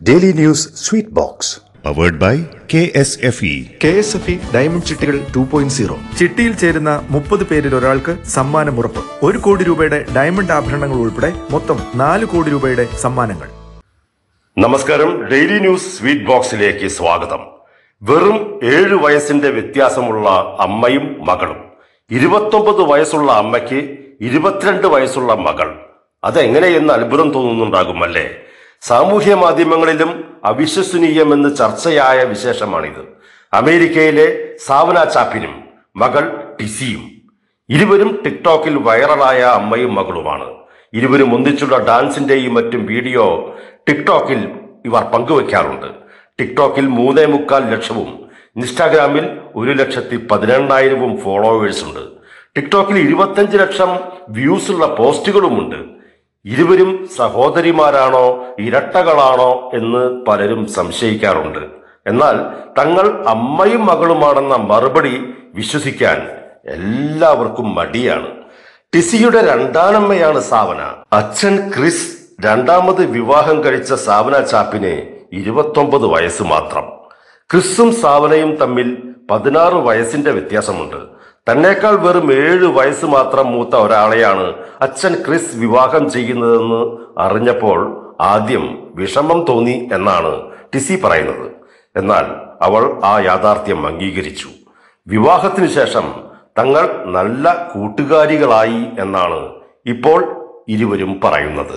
daily news sweet box powered by K S F E K S F E diamond ചിട്ടികൾ two point zero ചിട്ടിയിൽ ചേരുന്ന മുപ്പത് പേരിൽ ഒരാൾക്ക് സമ്മാനമുറപ്പ് ഒരു കോടി രൂപയുടെ ഡയമണ്ട് ആഭരണങ്ങൾ ഉൾപ്പെടെ മൊത്തം നാല് കോടി രൂപയുടെ സമ്മാനങ്ങൾ നമസ്കാരം ഡെയിലി ന്യൂസ് സ്വീറ്റ് ബോക്സിലേക്ക് സ്വാഗതം വെറും ഏഴ് വയസ്സിന്റെ വ്യത്യാസമുള്ള അമ്മയും മകളും ഇരുപത്തൊമ്പത് വയസ്സുള്ള അമ്മയ്ക്ക് ഇരുപത്തിരണ്ട് വയസ്സുള്ള മകൾ അതെങ്ങനെയെന്ന് അത്ഭുതം തോന്നുന്നുണ്ടാകുമല്ലേ സാമൂഹ്യ മാധ്യമങ്ങളിലും അവിശ്വസനീയമെന്ന് ചർച്ചയായ വിശേഷമാണിത് അമേരിക്കയിലെ സാവന ചാപ്പിനും മകൾ ടിസിയും ഇരുവരും ടിക്ടോക്കിൽ വൈറലായ അമ്മയും മകളുമാണ് ഇരുവരും ഒന്നിച്ചുള്ള ഡാൻസിന്റെയും മറ്റും വീഡിയോ ടിക്ടോക്കിൽ ഇവർ പങ്കുവെക്കാറുണ്ട് ടിക്ടോക്കിൽ മൂന്നേ മുക്കാൽ ലക്ഷവും ഇൻസ്റ്റാഗ്രാമിൽ ഒരു ലക്ഷത്തി പതിനെണ്ണായിരവും ഫോളോവേഴ്സ് ഉണ്ട് ടിക്ടോക്കിൽ ഇരുപത്തഞ്ച് ലക്ഷം വ്യൂസ് ഉള്ള പോസ്റ്റുകളുമുണ്ട് ഇരുവരും സഹോദരിമാരാണോ ഇരട്ടകളാണോ എന്ന് പലരും സംശയിക്കാറുണ്ട് എന്നാൽ തങ്ങൾ അമ്മയും മകളുമാണെന്ന മറുപടി വിശ്വസിക്കാൻ എല്ലാവർക്കും മടിയാണ് ടിസിയുടെ രണ്ടാനമ്മയാണ് സാവന അച്ഛൻ ക്രിസ് രണ്ടാമത് വിവാഹം കഴിച്ച സാവന ചാപ്പിന് ഇരുപത്തൊമ്പത് വയസ്സ് മാത്രം ക്രിസും സാവനയും തമ്മിൽ പതിനാറ് വയസ്സിന്റെ വ്യത്യാസമുണ്ട് തന്നേക്കാൾ വെറും ഏഴ് വയസ്സ് മാത്രം മൂത്ത ഒരാളെയാണ് അച്ഛൻ ക്രിസ് വിവാഹം ചെയ്യുന്നതെന്ന് അറിഞ്ഞപ്പോൾ ആദ്യം വിഷമം തോന്നി എന്നാണ് ടിസി പറയുന്നത് എന്നാൽ അവൾ ആ യാഥാർത്ഥ്യം അംഗീകരിച്ചു വിവാഹത്തിനു ശേഷം തങ്ങൾ നല്ല കൂട്ടുകാരികളായി എന്നാണ് ഇപ്പോൾ ഇരുവരും പറയുന്നത്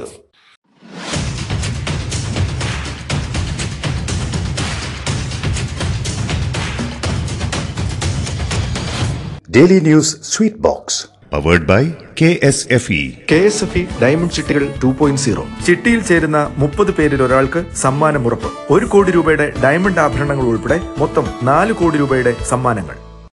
daily news sweet box powered by K S F E K S F E diamond ചിട്ടികൾ ടു പോയിന്റ് സീറോ ചിട്ടിയിൽ ചേരുന്ന മുപ്പത് പേരിൽ ഒരാൾക്ക് സമ്മാനമുറപ്പ് ഒരു കോടി രൂപയുടെ ഡയമണ്ട് ആഭരണങ്ങൾ ഉൾപ്പെടെ മൊത്തം നാല് കോടി രൂപയുടെ സമ്മാനങ്ങൾ